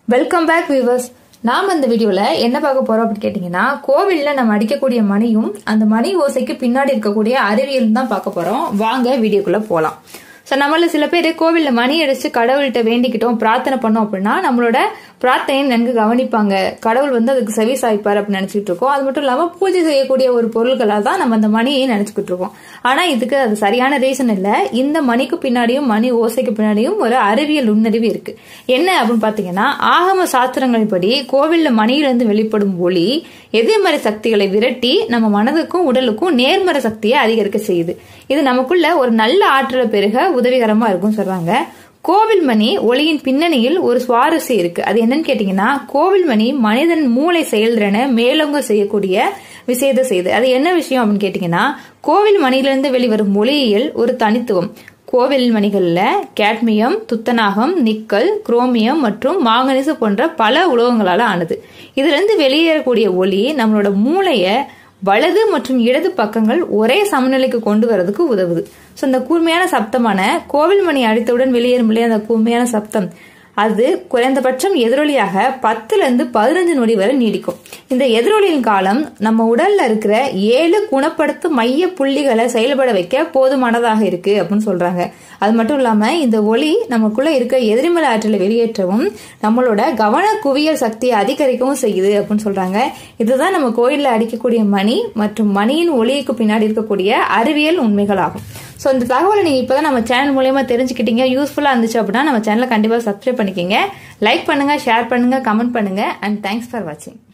welcome back viewers நாம் இந்த வீடியோல என்ன பார்க்க போறோம் அப்படின்னு கேட்டீங்கன்னா கோவில்ல நம்ம அடிக்கக்கூடிய மணியும் அந்த மணி ஓசைக்கு பின்னாடி இருக்கக்கூடிய அறிவியல் தான் பார்க்க போறோம் வாங்க வீடியோக்குள்ள போலாம் ஸோ நம்மள சில பேர் கோவில்ல மணி அடிச்சு கடவுள்கிட்ட வேண்டிக்கிட்டோம் பிரார்த்தனை பண்ணோம் அப்படின்னா நம்மளோட பிரார்த்தனையை நன்கு கவனிப்பாங்க கடவுள் வந்து அதுக்கு செவி சாய்ப்பார் அப்படின்னு நினைச்சிட்டு இருக்கோம் அது மட்டும் இல்லாம பூஜை செய்யக்கூடிய ஒரு பொருள்களாக தான் நம்ம அந்த மணியை நினைச்சுக்கிட்டு இருக்கோம் ஆனா இதுக்கு அது சரியான ரீசன் இல்ல இந்த மணிக்கு பின்னாடியும் மணி ஓசைக்கு பின்னாடியும் ஒரு அறிவியல் நுண்ணறிவு இருக்கு என்ன அப்படின்னு பாத்தீங்கன்னா ஆகம சாஸ்திரங்களின்படி கோவில்ல மணியிலிருந்து வெளிப்படும் ஒளி எதிர்மறை சக்திகளை விரட்டி நம்ம மனதுக்கும் உடலுக்கும் நேர்மறை சக்தியை அதிகரிக்க செய்யுது இது நமக்குள்ள ஒரு நல்ல ஆற்றலை பெருக உதவிகரமா இருக்கும் சொல்றாங்க கோவில் மணி ஒளியின் பின்னணியில் ஒரு சுவாரஸ்யம் இருக்கு அது என்னன்னு கேட்டீங்கன்னா கோவில் மணி மனிதன் மூளை செயல்திறனை மேலோங்க செய்யக்கூடிய விஷயத்தை செய்யுது அது என்ன விஷயம் அப்படின்னு கேட்டீங்கன்னா கோவில் மணியிலிருந்து வெளிவரும் ஒளியியல் ஒரு தனித்துவம் கோவில் மணிகள்ல கேட்மியம் துத்தநாகம் நிக்கல் குரோமியம் மற்றும் மாங்கனீசு போன்ற பல உலோகங்களால ஆனது இதுல இருந்து வெளியேறக்கூடிய ஒளி நம்மளோட மூளைய வலது மற்றும் இடது பக்கங்கள் ஒரே சமநிலைக்கு கொண்டு வரதுக்கு உதவுது ஸோ இந்த கூர்மையான சப்தமான கோவில் மணி அடித்தவுடன் வெளியேறும் இல்லையா அந்த கூர்மையான சப்தம் அது குறைந்தபட்சம் எதிரொலியாக பத்துல இருந்து பதினஞ்சு நொடி வரை நீடிக்கும் இந்த எதிரொலியின் காலம் நம்ம உடல்ல இருக்கிற ஏழு குணப்படுத்தும் மைய புள்ளிகளை செயல்பட வைக்க போதுமானதாக இருக்கு அப்படின்னு சொல்றாங்க அது மட்டும் இல்லாம இந்த ஒளி நமக்குள்ள இருக்க எதிர்மறை ஆற்றலை வெளியேற்றவும் நம்மளோட கவன குவியல் சக்தியை அதிகரிக்கவும் செய்யுது அப்படின்னு சொல்றாங்க இதுதான் நம்ம கோயில்ல அடிக்கக்கூடிய மணி மற்றும் மணியின் ஒளிக்கு பின்னாடி இருக்கக்கூடிய அறிவியல் உண்மைகள் ஆகும் ஸோ இந்த தகவலை நீங்கள் இப்போ தான் நம்ம சேனல் மூலயமா தெரிஞ்சுக்கிட்டீங்க யூஸ்ஃபுல்லாக இருந்துச்சு அப்படின்னா நம்ம சேனலை கண்டிப்பாக சப்ஸ்கிரைப் பண்ணிக்கோங்க லைக் பண்ணுங்கள் ஷேர் பண்ணுங்கள் கமெண்ட் பண்ணுங்கள் அண்ட் தேங்க்ஸ் ஃபார் வாட்சிங்